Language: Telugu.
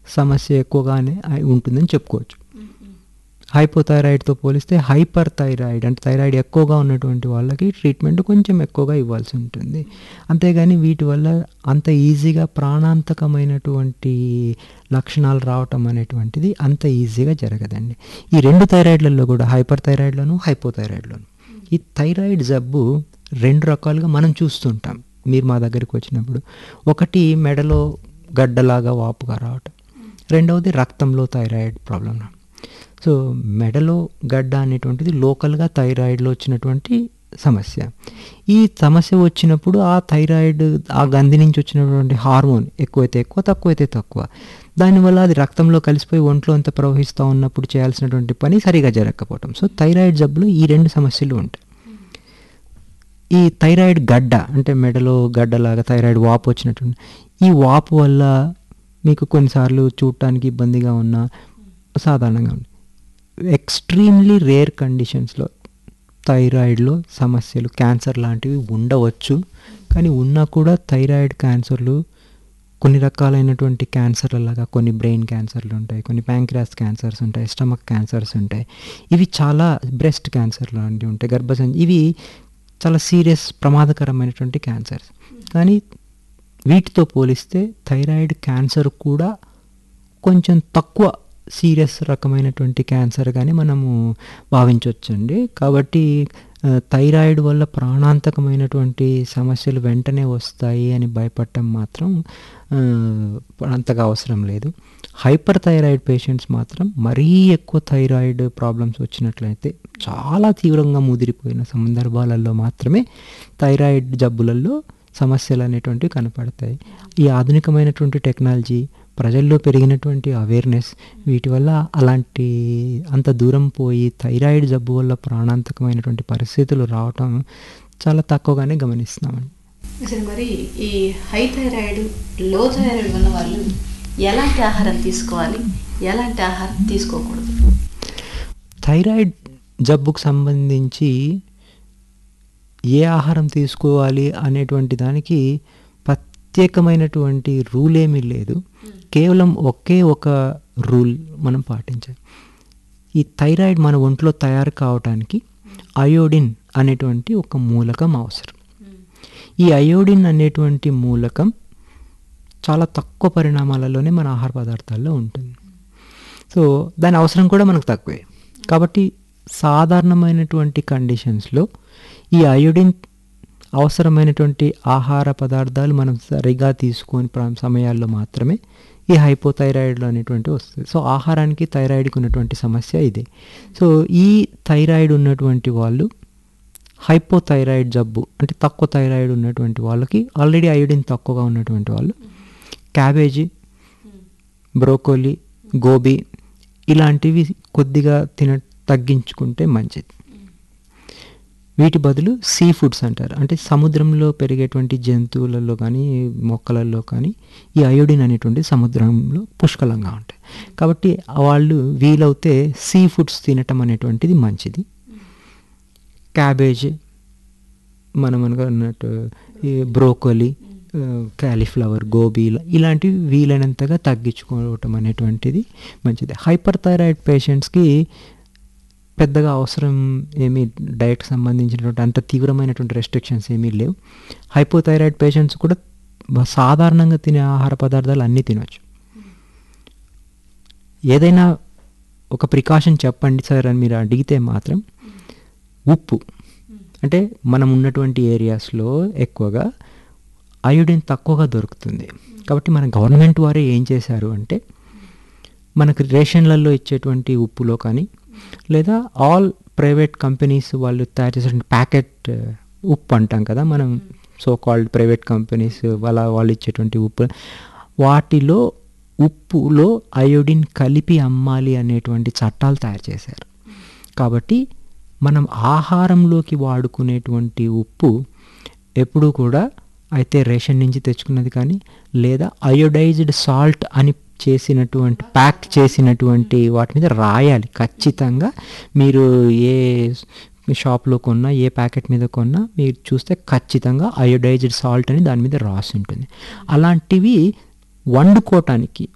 సమస్య ఎక్కువగానే అయి ఉంటుందని చెప్పుకోవచ్చు హైపోథైరాయిడ్తో పోలిస్తే హైపర్ థైరాయిడ్ అంటే థైరాయిడ్ ఎక్కువగా ఉన్నటువంటి వాళ్ళకి ట్రీట్మెంట్ కొంచెం ఎక్కువగా ఇవ్వాల్సి ఉంటుంది అంతేగాని వీటి వల్ల అంత ఈజీగా ప్రాణాంతకమైనటువంటి లక్షణాలు రావటం అనేటువంటిది అంత ఈజీగా జరగదండి ఈ రెండు థైరాయిడ్లలో కూడా హైపర్ థైరాయిడ్లోను హైపోథైరాయిడ్లోను ఈ థైరాయిడ్ జబ్బు రెండు రకాలుగా మనం చూస్తుంటాం మీరు మా దగ్గరికి వచ్చినప్పుడు ఒకటి మెడలో గడ్డలాగా వాపుగా రావటం రెండవది రక్తంలో థైరాయిడ్ ప్రాబ్లం సో మెడలో గడ్డ అనేటువంటిది లోకల్గా థైరాయిడ్లో వచ్చినటువంటి సమస్య ఈ సమస్య వచ్చినప్పుడు ఆ థైరాయిడ్ ఆ గంధి నుంచి వచ్చినటువంటి హార్మోన్ ఎక్కువైతే ఎక్కువ తక్కువైతే తక్కువ దానివల్ల అది రక్తంలో కలిసిపోయి ఒంట్లో అంత ప్రవహిస్తూ ఉన్నప్పుడు చేయాల్సినటువంటి పని సరిగా జరగకపోవటం సో థైరాయిడ్ జబ్బులు ఈ రెండు సమస్యలు ఉంటాయి ఈ థైరాయిడ్ గడ్డ అంటే మెడలో గడ్డలాగా థైరాయిడ్ వాపు వచ్చినటువంటి ఈ వాపు వల్ల మీకు కొన్నిసార్లు చూడటానికి ఇబ్బందిగా ఉన్న సాధారణంగా ఉంది ఎక్స్ట్రీమ్లీ రేర్ కండిషన్స్లో థైరాయిడ్లో సమస్యలు క్యాన్సర్ లాంటివి ఉండవచ్చు కానీ ఉన్నా కూడా థైరాయిడ్ క్యాన్సర్లు కొన్ని రకాలైనటువంటి క్యాన్సర్లలాగా కొన్ని బ్రెయిన్ క్యాన్సర్లు ఉంటాయి కొన్ని ప్యాంక్రాస్ క్యాన్సర్స్ ఉంటాయి స్టమక్ క్యాన్సర్స్ ఉంటాయి ఇవి చాలా బ్రెస్ట్ క్యాన్సర్ లాంటివి ఉంటాయి గర్భసంచి ఇవి చాలా సీరియస్ ప్రమాదకరమైనటువంటి క్యాన్సర్స్ కానీ వీటితో పోలిస్తే థైరాయిడ్ క్యాన్సర్ కూడా కొంచెం తక్కువ సీరియస్ రకమైనటువంటి క్యాన్సర్గానే మనము భావించవచ్చండి కాబట్టి థైరాయిడ్ వల్ల ప్రాణాంతకమైనటువంటి సమస్యలు వెంటనే వస్తాయి అని భయపడటం మాత్రం అంతగా అవసరం లేదు హైపర్ థైరాయిడ్ పేషెంట్స్ మాత్రం మరీ ఎక్కువ థైరాయిడ్ ప్రాబ్లమ్స్ వచ్చినట్లయితే చాలా తీవ్రంగా ముదిరిపోయిన సందర్భాలలో మాత్రమే థైరాయిడ్ జబ్బులలో సమస్యలు అనేటువంటివి కనపడతాయి ఈ ఆధునికమైనటువంటి టెక్నాలజీ ప్రజల్లో పెరిగినటువంటి అవేర్నెస్ వీటి వల్ల అలాంటి అంత దూరం పోయి థైరాయిడ్ జబ్బు వల్ల ప్రాణాంతకమైనటువంటి పరిస్థితులు రావటం చాలా తక్కువగానే గమనిస్తున్నామండి అసలు మరి ఈ హై థైరాయిడ్ లో థైరాయిడ్ ఉన్న వాళ్ళు ఎలాంటి ఆహారం తీసుకోవాలి ఎలాంటి ఆహారం తీసుకోకూడదు థైరాయిడ్ జబ్బుకు సంబంధించి ఏ ఆహారం తీసుకోవాలి అనేటువంటి దానికి ప్రత్యేకమైనటువంటి రూల్ ఏమీ లేదు కేవలం ఒకే ఒక రూల్ మనం పాటించాలి ఈ థైరాయిడ్ మన ఒంట్లో తయారు కావడానికి అయోడిన్ అనేటువంటి ఒక మూలకం అవసరం ఈ అయోడిన్ అనేటువంటి మూలకం చాలా తక్కువ పరిణామాలలోనే మన ఆహార పదార్థాల్లో ఉంటుంది సో దాని అవసరం కూడా మనకు తక్కువే కాబట్టి సాధారణమైనటువంటి కండిషన్స్లో ఈ అయోడిన్ అవసరమైనటువంటి ఆహార పదార్థాలు మనం సరిగా తీసుకొని సమయాల్లో మాత్రమే ఈ హైపోథైరాయిడ్లో అనేటువంటి వస్తుంది సో ఆహారానికి థైరాయిడ్కి ఉన్నటువంటి సమస్య ఇదే సో ఈ థైరాయిడ్ ఉన్నటువంటి వాళ్ళు హైపోథైరాయిడ్ జబ్బు అంటే తక్కువ థైరాయిడ్ ఉన్నటువంటి వాళ్ళకి ఆల్రెడీ అయోడిన్ తక్కువగా ఉన్నటువంటి వాళ్ళు క్యాబేజీ బ్రోకోలీ గోబీ ఇలాంటివి కొద్దిగా తిన తగ్గించుకుంటే మంచిది వీటి బదులు సీ ఫుడ్స్ అంటారు అంటే సముద్రంలో పెరిగేటువంటి జంతువులలో కానీ మొక్కలలో కానీ ఈ అయోడిన్ అనేటువంటి సముద్రంలో పుష్కలంగా ఉంటాయి కాబట్టి వాళ్ళు వీలవుతే సీ ఫుడ్స్ తినటం అనేటువంటిది మంచిది క్యాబేజ్ మనం అనుకున్నట్టు ఈ బ్రోకోలీ క్యాలీఫ్లవర్ గోబీ ఇలాంటివి వీలైనంతగా తగ్గించుకోవటం అనేటువంటిది మంచిది హైపర్ థైరాయిడ్ పేషెంట్స్కి పెద్దగా అవసరం ఏమీ డైట్కి సంబంధించినటువంటి అంత తీవ్రమైనటువంటి రెస్ట్రిక్షన్స్ ఏమీ లేవు హైపోథైరాయిడ్ పేషెంట్స్ కూడా సాధారణంగా తినే ఆహార పదార్థాలు అన్నీ తినవచ్చు ఏదైనా ఒక ప్రికాషన్ చెప్పండి సార్ అని మీరు అడిగితే మాత్రం ఉప్పు అంటే మనం ఉన్నటువంటి ఏరియాస్లో ఎక్కువగా అయోడిన్ తక్కువగా దొరుకుతుంది కాబట్టి మన గవర్నమెంట్ వారే ఏం చేశారు అంటే మనకు రేషన్లలో ఇచ్చేటువంటి ఉప్పులో కానీ లేదా ఆల్ ప్రైవేట్ కంపెనీస్ వాళ్ళు తయారు చేసేటువంటి ప్యాకెట్ ఉప్పు అంటాం కదా మనం సో కాల్డ్ ప్రైవేట్ కంపెనీస్ వాళ్ళ వాళ్ళు ఇచ్చేటువంటి ఉప్పు వాటిలో ఉప్పులో అయోడిన్ కలిపి అమ్మాలి అనేటువంటి చట్టాలు తయారు చేశారు కాబట్టి మనం ఆహారంలోకి వాడుకునేటువంటి ఉప్పు ఎప్పుడూ కూడా అయితే రేషన్ నుంచి తెచ్చుకున్నది కానీ లేదా అయోడైజ్డ్ సాల్ట్ అని చేసినటువంటి ప్యాక్ చేసినటువంటి వాటి మీద రాయాలి ఖచ్చితంగా మీరు ఏ షాప్లో కొన్నా ఏ ప్యాకెట్ మీద కొన్నా మీరు చూస్తే ఖచ్చితంగా అయోడైజ్డ్ సాల్ట్ అని దాని మీద రాసి ఉంటుంది అలాంటివి వండుకోవటానికి